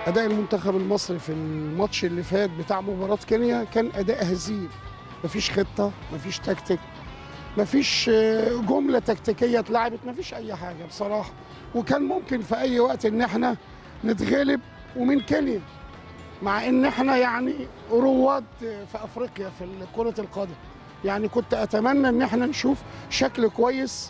اداء المنتخب المصري في الماتش اللي فات بتاع مباراه كينيا كان اداء هزيل مفيش خطه مفيش تكتيك مفيش آه، جمله تكتيكيه اتلعبت مفيش اي حاجه بصراحه وكان ممكن في اي وقت ان احنا نتغلب ومن كينيا مع ان احنا يعني رواد في افريقيا في كره القدم يعني كنت اتمنى ان احنا نشوف شكل كويس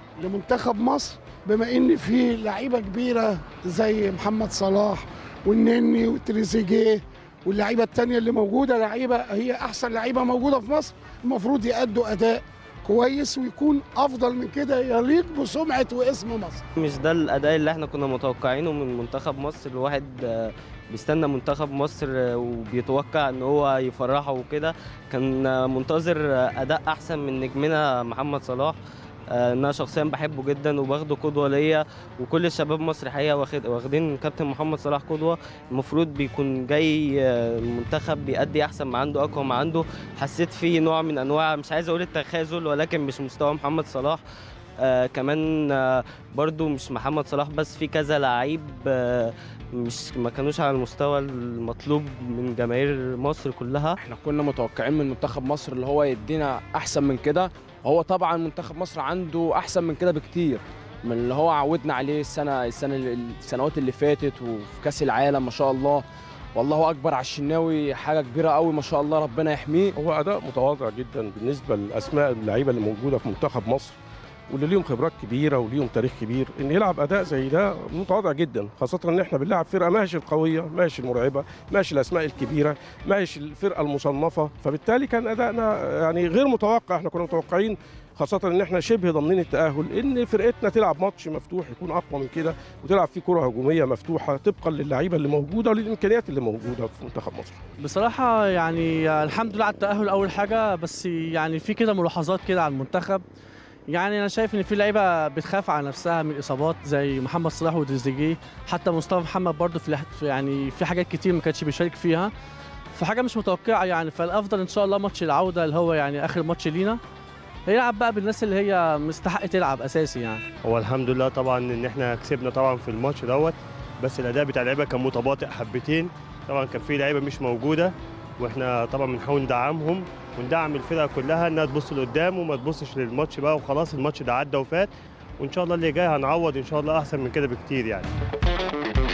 لمنتخب مصر بما ان في لعيبه كبيره زي محمد صلاح والنني وتريزيجيه واللعيبه التانية اللي موجوده لعيبه هي احسن لعيبه موجوده في مصر المفروض يأدوا اداء كويس ويكون افضل من كده يليق بسمعه واسم مصر مش ده الاداء اللي احنا كنا متوقعينه من منتخب مصر الواحد آه، بيستنى منتخب مصر آه، وبيتوقع ان هو يفرحه وكده كان آه، منتظر آه، اداء احسن من نجمنا محمد صلاح آه، انا شخصيا بحبه جدا وباخده قدوه ليا وكل الشباب مصر حقيقه واخد واخدين كابتن محمد صلاح قدوه المفروض بيكون جاي آه، المنتخب بيأدي احسن ما عنده اقوى ما عنده حسيت فيه نوع من انواع مش عايز اقول التخاذل ولكن مش مستوى محمد صلاح آه كمان آه برضو مش محمد صلاح بس في كذا لعيب آه مش ما كانوش على المستوى المطلوب من جماهير مصر كلها احنا كنا متوقعين من منتخب مصر اللي هو يدينا احسن من كده هو طبعا منتخب مصر عنده احسن من كده بكتير من اللي هو عودنا عليه السنه السنه السنوات اللي فاتت وفي كاس العالم ما شاء الله والله اكبر على الشناوي حاجه كبيره قوي ما شاء الله ربنا يحميه هو اداء متواضع جدا بالنسبه لاسماء اللعيبه اللي موجوده في منتخب مصر واللي ليهم خبرات كبيره وليهم تاريخ كبير ان يلعب اداء زي ده متواضع جدا خاصه ان احنا بنلعب فرقه ماشي القويه ماشي المرعبه ماشي الاسماء الكبيره ماشي الفرقه المصنفه فبالتالي كان ادائنا يعني غير متوقع احنا كنا متوقعين خاصة ان احنا شبه ضامنين التأهل ان فرقتنا تلعب ماتش مفتوح يكون اقوى من كده وتلعب فيه كرة هجومية مفتوحة طبقا للعيبة اللي موجودة وللامكانيات اللي موجودة في منتخب مصر. بصراحة يعني الحمد لله على التأهل أول حاجة بس يعني في كده ملاحظات كده على المنتخب يعني أنا شايف إن في لعيبة بتخاف على نفسها من الإصابات زي محمد صلاح وتريزيجيه حتى مصطفى محمد برضه في في- يعني في حاجات كتير ما كانش بيشارك فيها فحاجة مش متوقعة يعني فالأفضل إن شاء الله ماتش العودة اللي هو يعني آخر ماتش لينا يلعب بقى بالناس اللي هي مستحق تلعب أساسي يعني هو الحمد لله طبعا ان احنا كسبنا طبعا في الماتش دوت بس الاداء بتاع اللعيبه كان متباطئ حبتين طبعا كان في لعيبه مش موجوده واحنا طبعا بنحاول ندعمهم وندعم الفرقه كلها انها تبص لقدام وما تبصش للماتش بقى وخلاص الماتش ده عدى وفات وان شاء الله اللي جاي هنعوض ان شاء الله احسن من كده بكتير يعني